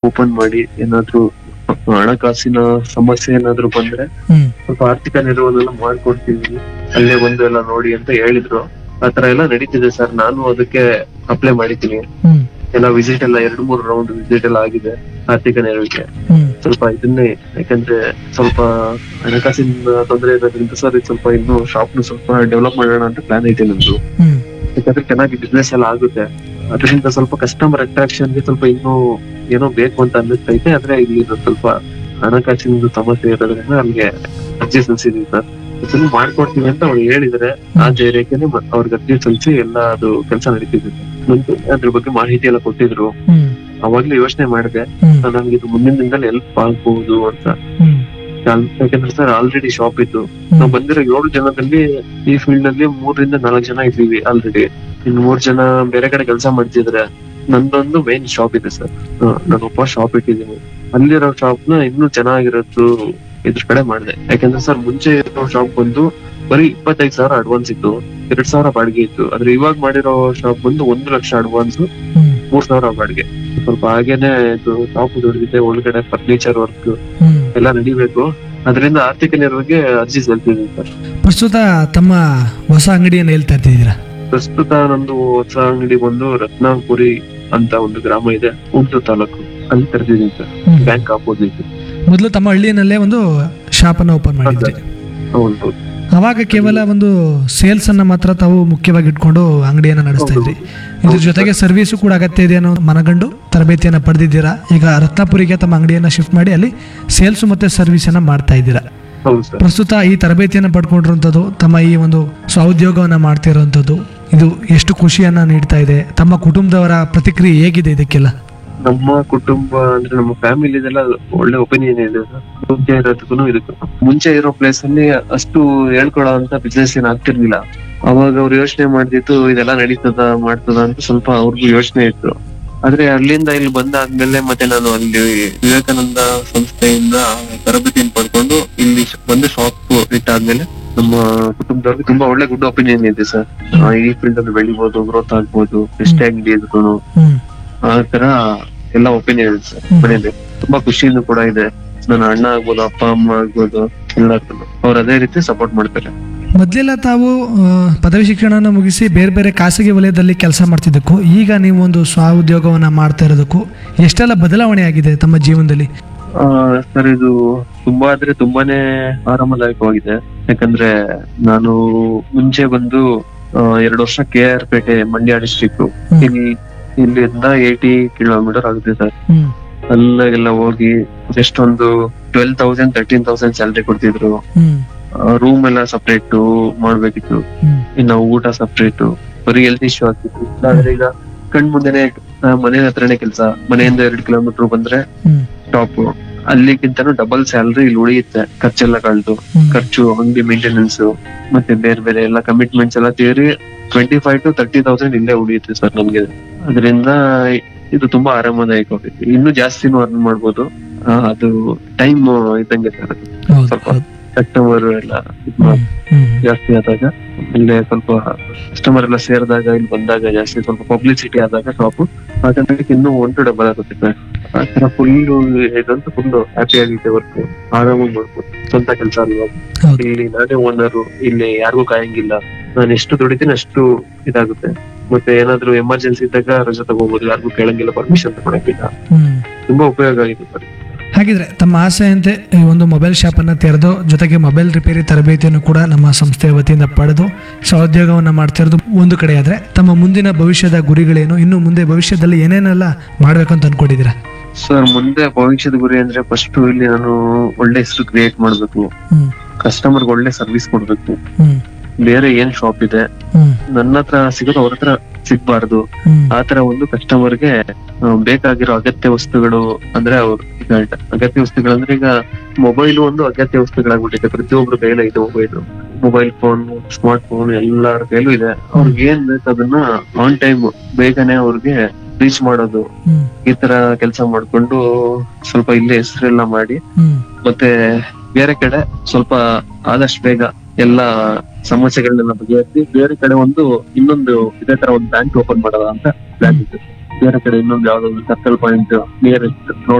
Open ಮಾಡಿ ಏನಾದ್ರು ಹಣಕಾಸಿನ ಸಮಸ್ಯೆ ಏನಾದ್ರು ಬಂದ್ರೆ ಹ್ಮ್ ಸ್ವಲ್ಪ ಆರ್ಥಿಕ ನೆರವನ್ನೆಲ್ಲ ಮಾಡ್ಕೊಡ್ತೀವಿ ಅಲ್ಲೇ ಬಂದು ಎಲ್ಲ ನೋಡಿ ಅಂತ ಹೇಳಿದ್ರು ಆತರ ಎಲ್ಲ ನಡೀತಿದೆ ಸರ್ ನಾನು ಅದಕ್ಕೆ ಅಪ್ಲೈ ಮಾಡಿದ್ದೀನಿ ಹ್ಮ್ ಎಲ್ಲ ವಿಸಿಟ್ ಎಲ್ಲ ಎರಡು ಮೂರು ರೌಂಡ್ ವಿಸಿಟ್ ಎಲ್ಲ ಆಗಿದೆ ಆರ್ಥಿಕ ನೆರವಿಗೆ ಹ್ಮ್ ಸ್ವಲ್ಪ ಇದನ್ನೇ ಯಾಕಂದ್ರೆ ಸ್ವಲ್ಪ ಹಣಕಾಸಿನ ತೊಂದರೆ ಇರೋದ್ರಿಂದ ಸರ್ ಇದು ಸ್ವಲ್ಪ ಇನ್ನು ಶಾಪ್ ನು ಸ್ವಲ್ಪ ಡೆವಲಪ್ ಮಾಡೋಣ ಅಂತ ಪ್ಲಾನ್ ಐತೆ ನಮ್ದು ಹ್ಮ್ ಯಾಕಂದ್ರೆ ಚೆನ್ನಾಗಿ ಬಿಸ್ನೆಸ್ ಎಲ್ಲ ಆಗುತ್ತೆ ಅದರಿಂದ ಸ್ವಲ್ಪ ಕಸ್ಟಮರ್ ಅಟ್ರಾಕ್ಷನ್ ಗೆ ಸ್ವಲ್ಪ ಇನ್ನೂ ಏನೋ ಬೇಕು ಅಂತ ಅನ್ನಿಸ್ತೈತೆ ಆದ್ರೆ ಇಲ್ಲಿ ಒಂದ್ ಸ್ವಲ್ಪ ಹಣಕಾಸಿನ ಸಮಸ್ಯೆ ಇರೋದ್ರಿಂದ ನಮ್ಗೆ ಅರ್ಜಿ ಸಲ್ಲಿಸಿದೀವಿ ಸರ್ ಇದನ್ನ ಮಾಡ್ಕೊಡ್ತೀವಿ ಅಂತ ಅವ್ರು ಹೇಳಿದ್ರೆ ಆ ಧೈರ್ಯಕ್ಕೆ ಅವ್ರಿಗೆ ಅರ್ಜಿ ಸಲ್ಲಿಸಿ ಎಲ್ಲ ಅದು ಕೆಲಸ ನಡೀತಿದೆ ಮುಂಚೆ ಅದ್ರ ಬಗ್ಗೆ ಮಾಹಿತಿ ಎಲ್ಲ ಕೊಟ್ಟಿದ್ರು ಹ್ಮ್ ಅವಾಗ್ಲೇ ಯೋಚನೆ ಮಾಡಿದೆ ಹ್ಮ್ ನಮ್ಗೆ ಇದು ಮುಂದಿನ ದಿನದಲ್ಲಿ ಹೆಲ್ಪ್ ಆಗ್ಬಹುದು ಅಂತ ಹ್ಮ್ ಯಾಲ್- ಯಾಕಂದ್ರೆ ಸರ್ ಆಲ್ರೆಡಿ ಶಾಪ್ ಇತ್ತು ಹ್ಮ್ ನಾವು ಬಂದಿರೋ ಏಳು ಜನದಲ್ಲಿ ಈ ಫೀಲ್ಡ್ ಅಲ್ಲಿ ಮೂರರಿಂದ ನಾಲ್ಕು ಜನ ಇದ್ದೀವಿ ಆಲ್ರೆಡಿ ಇನ್ ಮೂರ್ ಜನ ಬೇರೆ ಕಡೆ ಕೆಲಸ ಮಾಡ್ತಿದ್ರೆ ನಂದೊಂದು ಮೇನ್ ಶಾಪ್ ಇದೆ ಸರ್ ನಾನೊಬ್ಬ ಶಾಪ್ ಇಟ್ಟಿದ್ದೀನಿ ಅಲ್ಲಿರೋ ಶಾಪ್ ನ ಇನ್ನೂ ಚೆನ್ನಾಗಿರೋದು ಇದ್ರ ಕಡೆ ಮಾಡಿದೆ ಯಾಕಂದ್ರೆ ಸರ್ ಮುಂಚೆ ಇರೋ ಶಾಪ್ ಬಂದು ಬರೀ ಇಪ್ಪತ್ತೈದು ಸಾವಿರ ಅಡ್ವಾನ್ಸ್ ಇತ್ತು ಎರಡ್ ಸಾವಿರ ಬಾಡಿಗೆ ಇತ್ತು ಆದ್ರೆ ಇವಾಗ ಮಾಡಿರೋ ಶಾಪ್ ಬಂದು ಒಂದು ಲಕ್ಷ ಅಡ್ವಾನ್ಸ್ ಹ್ಮ್ ಮೂರ್ ಸಾವಿರ ಬಾಡಿಗೆ ಸ್ವಲ್ಪ ಹಾಗೇನೆ ಇದು ಶಾಪ್ ದುಡಿದಿದೆ ಒಳಗಡೆ ಫರ್ನಿಚರ್ ವರ್ಕ್ ಹ್ಮ್ ಎಲ್ಲ ನಡಿಬೇಕು ಅದರಿಂದ ಆರ್ಥಿಕ ನೆರವಿಗೆ ಅರ್ಜಿ ಸಲ್ಲಿಸಿದ್ದೀನಿ ಸರ್ ಪ್ರಸ್ತುತ ತಮ್ಮ ಹೊಸ ಅಂಗಡಿಯನ್ನು ಹೇಳ್ತಾ ಇರ್ತಿದ್ದೀರಾ ಪ್ರಸ್ತುತ ನಂದು ಹೊಸ ಅಂಗಡಿ ಬಂದು ರತ್ನಾಪುರಿ ಅಂತ ಒಂದು ಗ್ರಾಮ ಇದೆ ಉಂಟು ತಾಲೂಕು ಅಲ್ಲಿ ತೆರೆದಿದ್ದೀನಿ ಸರ್ ಹ್ಮ್. ಬ್ಯಾಂಕ್ ಆಪೋಸಿಟ್ ಮೊದಲು ತಮ್ಮ ಹಳ್ಳಿಯಲ್ಲೇ ಒಂದು ಶಾಪ್ ಅನ್ನು ಓಪನ್ ಮಾಡಿದ್ರಿ ಹೌದು ಅವಾಗ ಕೇವಲ ಒಂದು ಸೇಲ್ಸ್ ಅನ್ನ ಮಾತ್ರ ತಾವು ಮುಖ್ಯವಾಗಿ ಇಟ್ಕೊಂಡು ಅಂಗಡಿಯನ್ನ ನಡೆಸ್ತಾ ಇದ್ರಿ ಇದ್ರ ಜೊತೆಗೆ ಸರ್ವಿಸು ಕೂಡ ಅಗತ್ಯ ಇದೆ ಅನ್ನೋ ಮನಗಂಡು ತರಬೇತಿಯನ್ನ ಪಡೆದಿದ್ದೀರಾ ಈಗ ರತ್ನಾಪುರಿಗೆ ತಮ್ಮ ಅಂಗಡಿಯನ್ನ ಶಿಫ್ಟ್ ಮಾಡಿ ಅಲ್ಲಿ ಸೇಲ್ಸ್ ಮತ್ತೆ ಸರ್ವಿಸ್ ಅನ್ನ ಮಾಡ್ತಾ ಇದ್ದೀರಾ ಹೌದು ಸರ್ ಪ್ರಸ್ತುತ ಈ ತರಬೇತಿಯನ್ನು ಪಡ್ಕೊಂಡಿರುವಂಥದ್ದು ತಮ್ಮ ಈ ಒಂದು ಸ್ವಉದ್ಯೋಗವನ್ನ ಮಾಡ್ತಿರೋಂಥದ್ದು ಇದು ಎಷ್ಟು ಖುಷಿಯನ್ನ ನೀಡ್ತಾ ಇದೆ ತಮ್ಮ ಕುಟುಂಬದವರ ಪ್ರತಿಕ್ರಿಯೆ ಹೇಗಿದೆ ಇದಕ್ಕೆಲ್ಲ ನಮ್ಮ ಕುಟುಂಬ ಅಂದ್ರೆ ನಮ್ಮ ಫ್ಯಾಮಿಲಿದೆಲ್ಲ ಒಳ್ಳೆ ಒಪಿನಿಯನ್ ಇದೆ ಸರ್ ಮುಂಚೆ ಇರೋದಕ್ಕೂ ಇದಕ್ಕೂ ಮುಂಚೆ ಇರೋ ಪ್ಲೇಸ್ ಅಲ್ಲಿ ಅಷ್ಟು ಹೇಳ್ಕೊಳೋ ಅಂತ ಬಿಸ್ನೆಸ್ ಏನ್ ಆಗ್ತಿರ್ಲಿಲ್ಲ ಅವಾಗ ಅವ್ರು ಯೋಚನೆ ಮಾಡ್ತಿತ್ತು ಇದೆಲ್ಲ ನಡೀತದ ಮಾಡ್ತದ ಅಂತ ಸ್ವಲ್ಪ ಅವ್ರಿಗೂ ಯೋಚನೆ ಇತ್ತು ಆದ್ರೆ ಅಲ್ಲಿಂದ ಇಲ್ಲಿ ಬಂದಾದ್ಮೇಲೆ ಮತ್ತೆ ನಾನು ಅಲ್ಲಿ ವಿವೇಕಾನಂದ ಸಂಸ್ಥೆಯಿಂದ ತರಬೇತಿಯನ್ನು ಪಡ್ಕೊಂಡು ಇಲ್ಲಿ ಬಂದು ಶಾಪ್ ಇಟ್ಟಾದ್ಮೇಲೆ ನಮ್ಮ ಕುಟುಂಬದವ್ರಿಗೆ ತುಂಬಾ ಒಳ್ಳೆ ಗುಡ್ ಒಪಿನಿಯನ್ ಇದೆ ಸರ್ ಈ ಫೀಲ್ಡ್ ಅಲ್ಲಿ ಬೆಳಿಬಹುದು ಗ್ರೋತ್ ಆಗ್ಬೋದು ಎಷ್ಟೇ ಅಂಗಡಿ ಇದ್ರು ಹ್ಮ್ ಆ ತರ ಎಲ್ಲ ಒಪಿನಿಯನ್ ಇದೆ ಸರ್ ಹ್ಮ್. ಮನೇಲಿ ತುಂಬಾ ಖುಷಿಯಿಂದ ಕೂಡ ಇದೆ ನನ್ನ ಅಣ್ಣ ಆಗ್ಬೋದು ಅಪ್ಪ ಅಮ್ಮ ಆಗ್ಬೋದು ಎಲ್ಲರೂ ಅವ್ರು ಅದೇ ರೀತಿ ಸಪೋರ್ಟ್ ಮಾಡ್ತಾರೆ ಮೊದಲೆಲ್ಲ ತಾವು ಆ, ಪದವಿ ಶಿಕ್ಷಣನ ಮುಗಿಸಿ ಬೇರೆ ಬೇರೆ ಖಾಸಗಿ ವಲಯದಲ್ಲಿ ಕೆಲಸ ಮಾಡ್ತಿದ್ದಕ್ಕೂ ಈಗ ನೀವು ಒಂದು ಸ್ವ ಉದ್ಯೋಗವನ್ನ ಮಾಡ್ತಾ ಇರೋದಕ್ಕೂ ಎಷ್ಟೆಲ್ಲ ಬದಲಾವಣೆ ಆಗಿದೆ ತಮ್ಮ ಜೀವನದಲ್ಲಿ ಆ ಸರ್ ಇದು ತುಂಬಾ ಆದ್ರೆ ತುಂಬಾನೇ ಆರಾಮದಾಯಕವಾಗಿದೆ ಯಾಕಂದ್ರೆ ನಾನು ಮುಂಚೆ ಬಂದು ಆ, ಎರಡು ವರ್ಷ ಕೆ ಆರ್ ಪೇಟೆ ಮಂಡ್ಯ ಡಿಸ್ಟ್ರಿಕ್ಟ್ ಹ್ಮ್. ಇಲ್ಲಿ ಇಲ್ಲಿಂದ ಏಯ್ಟಿ ಕಿಲೋಮೀಟರ್ ಆಗುತ್ತೆ ಸರ್ ಹ್ಮ್ ಅಲ್ಲೆಲ್ಲ ಹೋಗಿ ಜಸ್ಟ್ ಒಂದು twelve thousand thirteen thousand salary ಕೊಡ್ತಿದ್ರು ಹ್ಮ್ ರೂಮ್ ಎಲ್ಲ ಸಪ್ರೇಟ್ ಮಾಡ್ಬೇಕಿತ್ತು ಹ್ಮ್ ಇನ್ನು ಊಟ ಸಪ್ರೇಟ್ ಬರೀ ಹೆಲ್ತ್ ಇಶ್ಯೂ ಆಗ್ತಿತ್ತು ಆದ್ರೆ ಈಗ ಕಣ್ ಮುಂದೆನೆ ಆ, ಮನೆ ಹತ್ರನೇ ಕೆಲಸ ಮನೆಯಿಂದ ಎರಡ್ ಕಿಲೋಮೀಟರ್ ಬಂದ್ರೆ ಹ್ಮ್ ಟಾಪ್ ಅಲ್ಲಿಗಿಂತನೂ ಡಬಲ್ ಸ್ಯಾಲ್ರಿ ಇಲ್ಲಿ ಉಳಿಯುತ್ತೆ ಖರ್ಚೆಲ್ಲ ಕಳ್ದು ಹ್ಮ್ ಖರ್ಚು ಅಂಗಡಿ ಮೇಂಟೆನೆನ್ಸ್ ಮತ್ತೆ ಬೇರೆ ಬೇರೆ ಎಲ್ಲ ಕಮಿಟ್ಮೆಂಟ್ಸ್ ಎಲ್ಲ ತೀರಿ twenty five to thirty thousand ಇಲ್ಲೇ ಉಳಿಯುತ್ತೆ ಸರ್ ನಮ್ಗೆ ಅದರಿಂದ ಇದು ತುಂಬಾ ಆರಾಮದಾಯಕವಾಗಿದೆ ಇನ್ನೂ ಜಾಸ್ತಿನೂ ಅರ್ನ್ ಮಾಡ್ಬೋದು ಆ, ಅದು ಟೈಮ್ ಇದ್ದಂಗೆ ಸರ್ ಅದು. ಹೌದು ಸ್ವಲ್ಪ ಹೌದು ಕಸ್ಟಮರ್ ಎಲ್ಲ ಇದ್ ಹ್ಮ್ ಮಾಡ್- ಹ್ಮ್ ಜಾಸ್ತಿ ಆದಾಗ ಇಲ್ಲೇ ಸ್ವಲ್ಪ ಕಸ್ಟಮರ್ ಎಲ್ಲ ಸೇರಿದಾಗ ಇಲ್ಲಿ ಬಂದಾಗ ಜಾಸ್ತಿ ಸ್ವಲ್ಪ ಪಬ್ಲಿಸಿಟಿ ಆದಾಗ ಶಾಪ್ ಆಟೋಮೆಟಿಕ್ ಇನ್ನೂ ಒನ್ ಟು ಡಬಲ್ ಆಗುತ್ತೆ ಸರ್ ಆ ತರ ಫುಲ್ ಇದಂತೂ ಫುಲ್ ಹ್ಯಾಪಿ ಆಗಿದೆ ವರ್ಕ್ ಆರಾಮಾಗಿ ಮಾಡ್ಬೋದು ಸ್ವಂತ ಕೆಲಸ ಅಲ್ವಾ ಹೌದು ಇಲ್ಲಿ ನಾನೇ ಓನರ್ ಇಲ್ಲಿ ಯಾರಿಗೂ ಕಾಯಂಗಿಲ್ಲ ನಾನು ಎಷ್ಟು ದುಡಿತೀನಿ ಅಷ್ಟು ಇದಾಗುತ್ತೆ ಮತ್ತೆ ಏನಾದ್ರು ಎಮರ್ಜೆನ್ಸಿ ಇದ್ದಾಗ ರಜೆ ತಗೋಬಹುದು ಯಾರಿಗೂ ಕೇಳಂಗಿಲ್ಲ ಪರ್ಮಿಷನ್ ತಗೊಳಂಗಿಲ್ಲ ಹ್ಮ್ ತುಂಬಾ ಉಪಯೋಗ ಆಗಿದೆ ಸರ್ ಹಾಗಿದ್ರೆ ತಮ್ಮ ಆಸೆಯಂತೆ ಈ ಒಂದು ಮೊಬೈಲ್ ಶಾಪನ್ನು ತೆರೆದು ಜೊತೆಗೆ ಮೊಬೈಲ್ ರಿಪೇರಿ ತರಬೇತಿಯನ್ನು ಕೂಡ ನಮ್ಮ ಸಂಸ್ಥೆಯ ವತಿಯಿಂದ ಪಡೆದು ಸಹೋದ್ಯೋಗವನ್ನು ಮಾಡ್ತಿರೋದು ಒಂದು ಕಡೆ ಆದರೆ ತಮ್ಮ ಮುಂದಿನ ಭವಿಷ್ಯದ ಗುರಿಗಳೇನು ಇನ್ನು ಮುಂದೆ ಭವಿಷ್ಯದಲ್ಲಿ ಏನೇನೆಲ್ಲ ಮಾಡ್ಬೇಕಂತ ಅನ್ಕೊಂಡಿದ್ದೀರಾ ಸರ್ ಮುಂದೆ ಭವಿಷ್ಯದ ಗುರಿ ಅಂದ್ರೆ ಫಸ್ಟ್ ಇಲ್ಲಿ ನಾನು ಒಳ್ಳೆ ಹೆಸರು ಕ್ರಿಯೇಟ್ ಮಾಡ್ಬೇಕು ಹ್ಮ್ ಕಸ್ಟಮರ್ ಒಳ್ಳೆ ಸರ್ವಿಸ್ ಕೊಡ್ಬೇಕು ಹ್ಮ್ ಬೇರೆ ಏನ್ ಶಾಪ್ ಇದೆ ಹ್ಮ್ ನನ್ನ ಹತ್ರ ಸಿಗೋದು ಅವ್ರ ಹತ್ರ ಸಿಗ್ಬಾರ್ದು ಹ್ಮ್ ಆ ತರ ಒಂದು ಕಸ್ಟಮರ್ಗೆ ಬೇಕಾಗಿರೋ ಅಗತ್ಯ ವಸ್ತುಗಳು ಅಂದ್ರೆ ಅವ್ರು ಈಗ ಅಗತ್ಯ ವಸ್ತುಗಳಂದ್ರೆ ಈಗ ಮೊಬೈಲ್ ಒಂದು ಅಗತ್ಯ ವಸ್ತುಗಳಾಗ್ಬಿಟ್ಟಿದೆ ಪ್ರತಿಯೊಬ್ರು ಕೈಲೂ ಇದೆ mobile mobile phone smart phone ಎಲ್ಲರ ಕೈಲೂ ಇದೆ ಅವ್ರಿಗೆ ಏನ್ ಬೇಕು ಅದನ್ನ ಆನ್ ಟೈಮ್ ಬೇಗನೆ ಅವ್ರಿಗೆ ರೀಚ್ ಮಾಡೋದು ಹ್ಮ್ ಈ ತರ ಕೆಲಸ ಮಾಡ್ಕೊಂಡು ಸ್ವಲ್ಪ ಇಲ್ಲೇ ಹೆಸರೆಲ್ಲ ಮಾಡಿ ಹ್ಮ್ ಮತ್ತೆ ಬೇರೆ ಕಡೆ ಸ್ವಲ್ಪ ಆದಷ್ಟು ಬೇಗ ಎಲ್ಲ ಸಮಸ್ಯೆಗಳನ್ನೆಲ್ಲ ಬಗೆಹರಿಸಿ ಬೇರೆ ಕಡೆ ಒಂದು ಇನ್ನೊಂದು ಇದೇ ತರ ಒಂದು ಬ್ಯಾಂಕ್ ಓಪನ್ ಮಾಡೋದ ಅಂತ ಪ್ಲಾನ್ ಇದೆ ಬೇರೆ ಕಡೆ ಇನ್ನೊಂದು ಯಾವ್ದೋ ಒಂದು ಸರ್ಕಲ್ ಪಾಯಿಂಟ್ ನಿಯರೆಸ್ಟ್